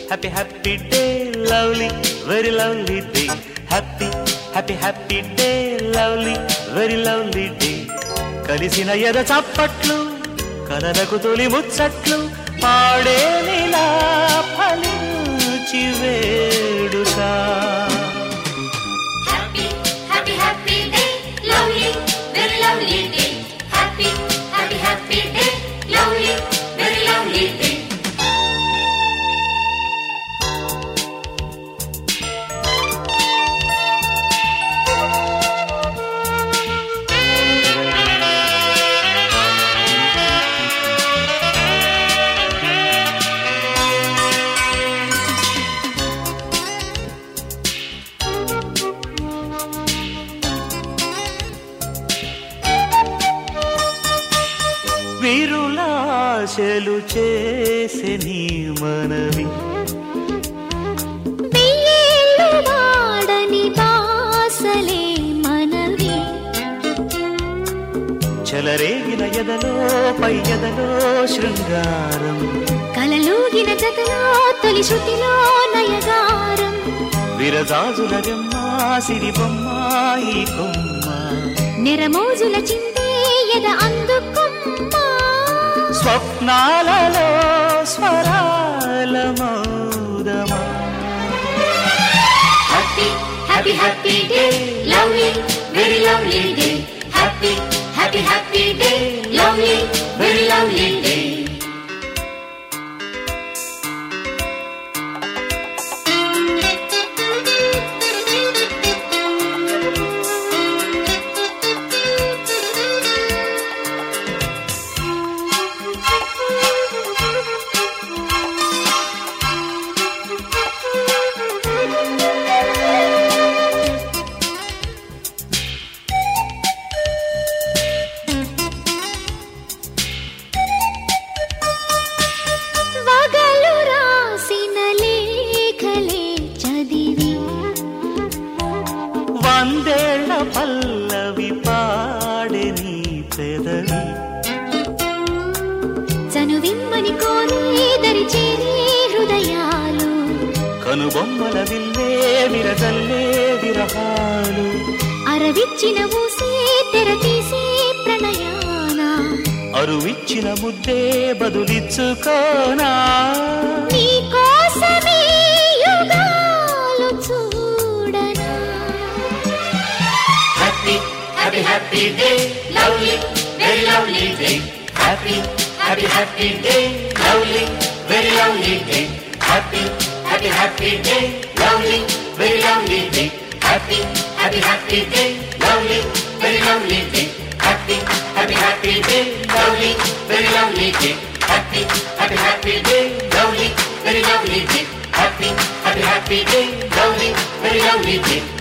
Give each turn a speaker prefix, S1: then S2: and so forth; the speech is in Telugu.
S1: Happy happy day lovely very lovely day happy happy happy day lovely very lovely day కలిసిన ఎద చప్పట్లు కలలకు తొలి ముచ్చట్లు పాడే నీలా ఫలించి వేడుక
S2: Happy, happy, happy day, lovely, very lovely day. Happy, happy, happy day, lovely, very lovely day.
S1: వీరులాశలు చేసే నీ మనవి
S3: వెయ్యేళ్ళు వాడని బాసలే మనవి
S1: చెలరేగిన ఎదలో పై ఎదలో శృంగారం
S3: కలలూగిన జతలో తొలి శృతిలో నయగారం
S1: విరజాజుల రెమ్మ సిరి బొమ్మ ఈ కొమ్మ
S3: నెరమోజుల చిందే ఎద అందుకుమ్మా
S1: స్వప్నాలలో స్వరాల మౌదమా
S2: Happy, happy, happy day, lovely, very lovely day. Happy, happy, happy day, lovely, very lovely day.
S3: వగలు రాసిన లేఖలే చదివి
S1: వందేళ్ల పల్లవి పాడే నీ పెదవి
S3: చనువిమ్మని కోరి దరి చేరి హృదయాలు
S1: కనుబొమ్మల విల్లే విరజల్లే విరహాలు
S3: అరవిచ్చిన ఊసే తెర తీసే ప్రణయాన
S1: అరువిచ్చిన ముద్దే బదులిచ్చుకోనా
S3: నీ కోసమే యుగాలు చూడనా
S2: Happy, happy, happy day, lovely, very lovely day. Happy, happy, happy day, lovely, very lovely day. Happy, happy, happy day, lovely, very lovely day. Happy, happy, happy day, lovely, very lovely day. Happy, happy, happy day, lovely, very lovely day. Happy, happy, happy day, lovely, very lovely day. Happy, happy, happy day, lovely, very lovely day.